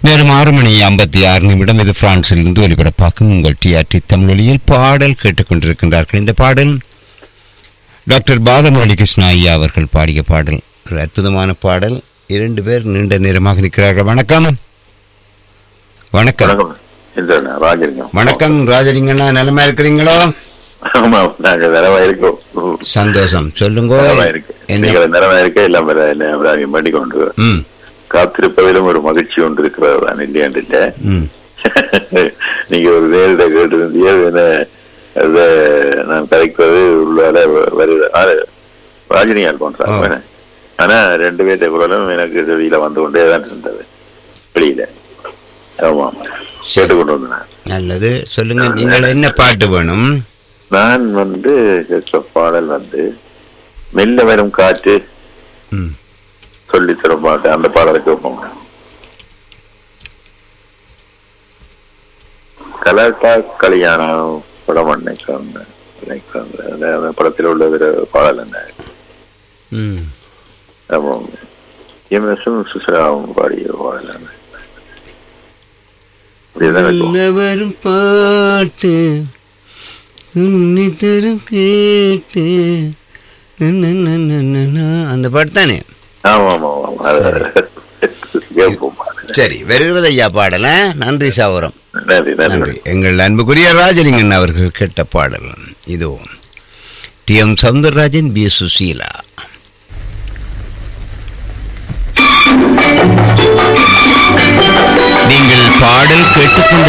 நேரம் ஆறு மணி ஐம்பத்தி ஆறு நிமிடம் இது பிரான்சிலிருந்து ஒலிபரப்பாக்கும் உங்கள் டிஆர்டி தமிழொலியில் பாடல் கேட்டுக்கொண்டிருக்கின்றார்கள் இந்த பாடல் டாக்டர் பாலமுரளி கிருஷ்ணா ஐயா அவர்கள் பாடிய பாடல் ஒரு அற்புதமான பாடல் இரண்டு பேர் நீண்ட நேரமாக நிற்கிறார்கள் வணக்கம் வணக்கம் வணக்கம் இந்த ராஜலிங்கம் வணக்கம் ராஜலிங்கண்ணா நிலைமை இருக்கிறீங்களோ ஆமா நாங்க நிலவா இருக்கோம் சந்தோஷம் சொல்லுங்க நிலவா இருக்கு என்ன நீங்கள் நிலவா இருக்க எல்லாம் வேற என்ன வேற பண்ணி கொண்டு ம் காத்திருப்பதிலும் ஒரு மகிழ்ச்சி ஒன்று இருக்கிறது தான் இல்லையாண்டு இல்ல ம் நீங்க ஒரு நேரிட கேட்டிருந்தீங்க என்ன அதை நான் கதைக்கிறது உள்ளால வருது ஆனா, ராஜினியால் போன்றாங்க ஆனா ரெண்டு பேர்த்த குரலும் எனக்கு வெளியில வந்து கொண்டே தான் இருந்தது வெளியில ஆமா கேட்டுக்கொண்டு வந்தேன் நல்லது சொல்லுங்க நீங்கள் என்ன பாட்டு வேணும் நான் வந்து கேட்கிற பாடல் வந்து மெல்ல வரும் காற்று ம் சொல்லி தரும் பாட்டு அந்த பாடலை கேட்போம் கலாட்டா கல்யாணம் படம் நினைக்கிறேன் நினைக்கிறேன் அந்த அந்த படத்தில் உள்ள ஒரு பாடல் என்ன ம் ஆமாம் எம்எஸும் சுசராவும் பாடிய பாடல் என்ன அப்படியேதான் இருக்கும் உன்னை வரும் பாட்டு உன்னை தரும் கேட்டு நன்ன நன்ன நன்ன. அந்த பாட்டு தானே ஆமா ஆமா ஆமா அது கேட்போம் சரி வருகிறது ஐயா பாடல நன்றி சாவரம் நன்றி நன்றி நன்றி எங்கள் அன்புக்குரிய ராஜலிங்கன் அவர்கள் கேட்ட பாடல் இதோ T M Soundararajan P Susheela நீங்கள் பாடல் கேட்டுக்கொண்டு